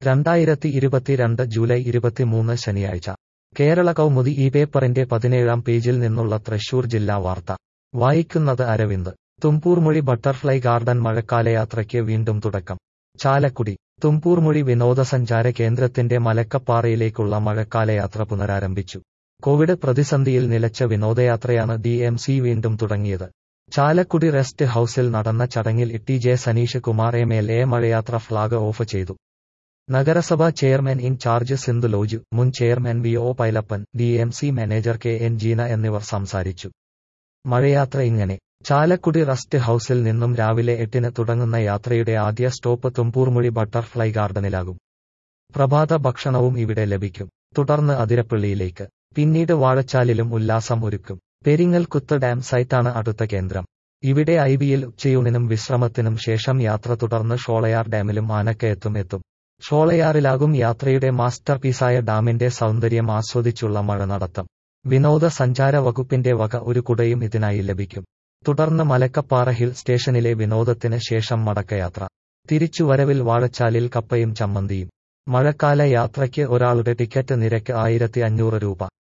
രണ്ടായിരത്തി ഇരുപത്തിരണ്ട് ജൂലൈ ഇരുപത്തിമൂന്ന് ശനിയാഴ്ച കേരള കൗമുദി ഈ പേപ്പറിന്റെ പതിനേഴാം പേജിൽ നിന്നുള്ള തൃശൂർ ജില്ലാ വാർത്ത വായിക്കുന്നത് അരവിന്ദ് തുമ്പൂർമൊഴി ബട്ടർഫ്ലൈ ഗാർഡൻ മഴക്കാലയാത്രയ്ക്ക് വീണ്ടും തുടക്കം ചാലക്കുടി തുമ്പൂർമൊഴി വിനോദസഞ്ചാര കേന്ദ്രത്തിന്റെ മലക്കപ്പാറയിലേക്കുള്ള മഴക്കാലയാത്ര പുനരാരംഭിച്ചു കോവിഡ് പ്രതിസന്ധിയിൽ നിലച്ച വിനോദയാത്രയാണ് ഡി എം സി വീണ്ടും തുടങ്ങിയത് ചാലക്കുടി റെസ്റ്റ് ഹൌസിൽ നടന്ന ചടങ്ങിൽ T J Saneesh Kumar M L A മഴയാത്ര ഫ്ളാഗ് ഓഫ് ചെയ്തു നഗരസഭാ ചെയർമാൻ ഇൻചാർജ് സിന്ധു ലോജു മുൻ chairman V O Pailappan D M C manager K N Jeena എന്നിവർ സംസാരിച്ചു മഴയാത്ര ഇങ്ങനെ ചാലക്കുടി റസ്റ്റ് ഹൌസിൽ നിന്നും രാവിലെ എട്ടിന് തുടങ്ങുന്ന യാത്രയുടെ ആദ്യ സ്റ്റോപ്പ് തുമ്പൂർമൊഴി ബട്ടർഫ്ലൈ ഗാർഡനിലാകും പ്രഭാത ഭക്ഷണവും ഇവിടെ ലഭിക്കും തുടർന്ന് അതിരപ്പള്ളിയിലേക്ക് പിന്നീട് വാഴച്ചാലിലും ഉല്ലാസം ഒരുക്കും പെരിങ്ങൽകുത്ത് ഡാം സൈറ്റാണ് അടുത്ത കേന്ദ്രം ഇവിടെ ഐ ബിയിൽ ഉച്ചയൂണിനും വിശ്രമത്തിനും ശേഷം യാത്ര തുടർന്ന് ഷോളയാർ ഡാമിലും ആനക്കയത്തും എത്തും ഷോളയാറിലാകും യാത്രയുടെ മാസ്റ്റർ പീസായ ഡാമിന്റെ സൗന്ദര്യം ആസ്വദിച്ചുള്ള മഴ നടത്തം വിനോദസഞ്ചാര വകുപ്പിന്റെ വക ഒരു കുടയും ഇതിനായി ലഭിക്കും തുടർന്ന് മലക്കപ്പാറ ഹിൽ സ്റ്റേഷനിലെ വിനോദത്തിന് ശേഷം മടക്കയാത്ര തിരിച്ചുവരവിൽ വാഴച്ചാലിൽ കപ്പയും ചമ്മന്തിയും മഴക്കാല യാത്രയ്ക്ക് ഒരാളുടെ ടിക്കറ്റ് നിരക്ക് ആയിരത്തി അഞ്ഞൂറ് രൂപ